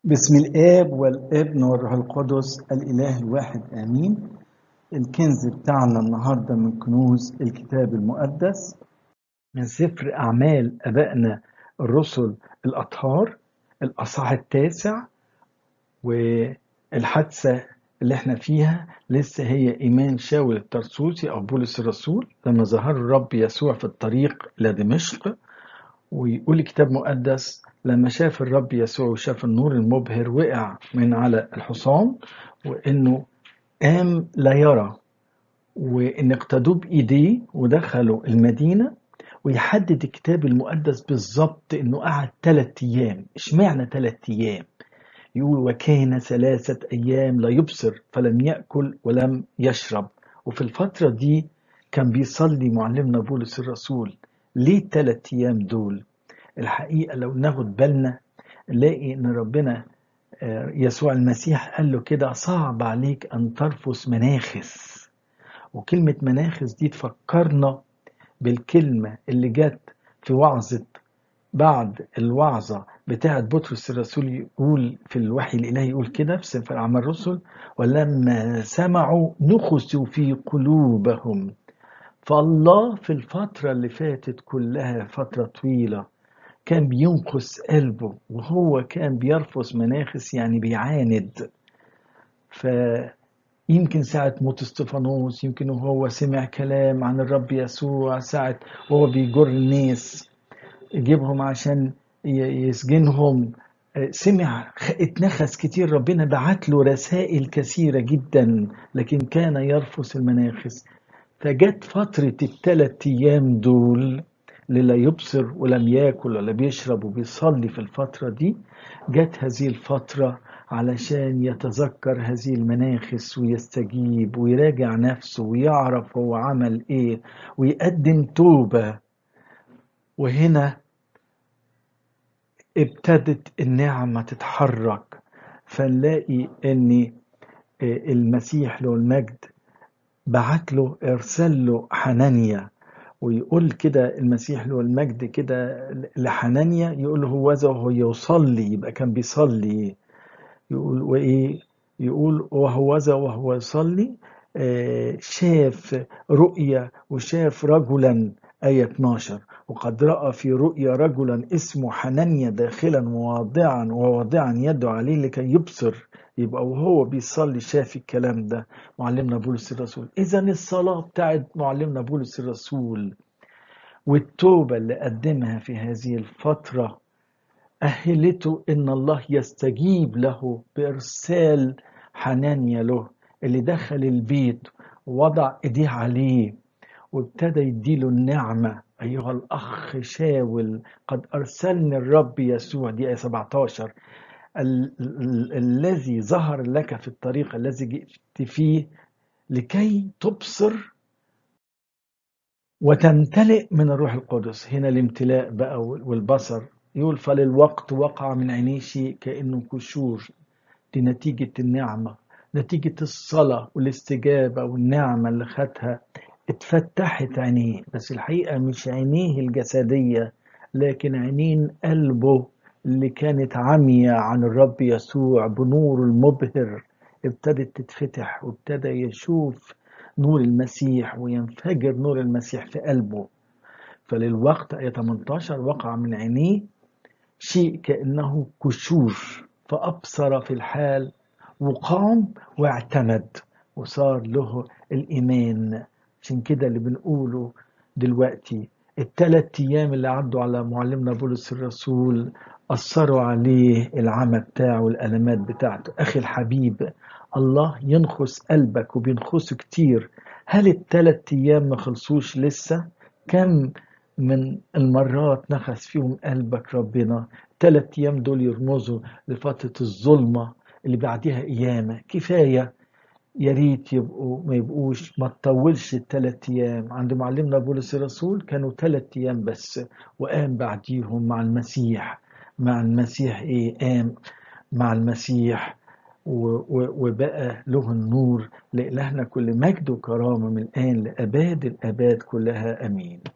بسم الآب والابن والروح القدس الإله الواحد آمين الكنز بتاعنا النهاردة من كنوز الكتاب المقدس من سفر أعمال أبائنا الرسل الأطهار الأصحاح التاسع والحادثة اللي احنا فيها لسه هي إيمان شاول الترسوسي أو بولس الرسول لما ظهر الرب يسوع في الطريق إلى دمشق ويقول الكتاب المقدس لما شاف الرب يسوع وشاف النور المبهر وقع من على الحصان وانه قام لا يرى وان اقتدوه بايديه ودخلوا المدينه ويحدد الكتاب المقدس بالظبط انه قعد ثلاث ايام اشمعنى ثلاث ايام يقول وكان ثلاثة أيام لا يبصر فلم يأكل ولم يشرب وفي الفترة دي كان بيصلي معلمنا بولس الرسول ليه الثلاث أيام دول الحقيقة لو ناخد بالنا نلاقي إن ربنا يسوع المسيح قال له كده صعب عليك أن ترفس مناخس وكلمة مناخس دي تفكرنا بالكلمة اللي جت في وعظة بعد الوعظة بتاعة بطرس الرسول يقول في الوحي الإلهي يقول كده في سفر أعمال الرسل ولما سمعوا نخسوا في قلوبهم فالله في الفترة اللي فاتت كلها فترة طويلة كان بينقص قلبه وهو كان بيرفض مناخس يعني بيعاند فيمكن ساعة موت استفانوس يمكن وهو سمع كلام عن الرب يسوع ساعة وهو بيجر الناس يجيبهم عشان يسجنهم سمع اتنخس كتير ربنا بعت له رسائل كثيرة جدا لكن كان يرفض المناخس فجت فترة الثلاث أيام دول اللي لا يبصر ولم ياكل ولا بيشرب وبيصلي في الفترة دي جت هذه الفترة علشان يتذكر هذه المناخس ويستجيب ويراجع نفسه ويعرف هو عمل ايه ويقدم توبة وهنا ابتدت النعمة تتحرك فنلاقي ان المسيح له المجد بعت له ارسل له حنانيا ويقول كده المسيح له المجد كده لحنانيا يقول هو وهو يصلي يبقى كان بيصلي يقول وايه يقول وهو وهو يصلي آه شاف رؤيا وشاف رجلا آية 12 وقد رأى في رؤيا رجلا اسمه حنانيا داخلا وواضعا وواضعا يده عليه لكي يبصر يبقى وهو بيصلي شاف الكلام ده معلمنا بولس الرسول اذا الصلاه بتاعت معلمنا بولس الرسول والتوبه اللي قدمها في هذه الفتره اهلته ان الله يستجيب له بارسال حنانيا له اللي دخل البيت ووضع ايديه عليه وابتدى يديله النعمه ايها الاخ شاول قد ارسلني الرب يسوع دي ايه 17 ال ال الذي ظهر لك في الطريق الذي جئت فيه لكي تبصر وتمتلئ من الروح القدس هنا الامتلاء بقى والبصر يقول فللوقت وقع من عينيه شيء كأنه كشور دي نتيجة النعمة نتيجة الصلاة والاستجابة والنعمة اللي خدها اتفتحت عينيه بس الحقيقة مش عينيه الجسدية لكن عينين قلبه اللي كانت عمية عن الرب يسوع بنور المبهر ابتدت تتفتح وابتدى يشوف نور المسيح وينفجر نور المسيح في قلبه فللوقت آية 18 وقع من عينيه شيء كأنه كشور فأبصر في الحال وقام واعتمد وصار له الإيمان عشان كده اللي بنقوله دلوقتي الثلاث أيام اللي عدوا على معلمنا بولس الرسول أثروا عليه العمى بتاعه والألمات بتاعته أخي الحبيب الله ينخس قلبك وبينخسه كتير هل الثلاث أيام ما خلصوش لسه كم من المرات نخس فيهم قلبك ربنا الثلاث أيام دول يرمزوا لفترة الظلمة اللي بعدها قيامة كفاية يا ريت يبقوا ما يبقوش ما تطولش الثلاث ايام عند معلمنا بولس الرسول كانوا ثلاث ايام بس وقام بعديهم مع المسيح مع المسيح ايه قام مع المسيح وبقى له النور لإلهنا كل مجد وكرامة من الآن لأباد الآباد كلها أمين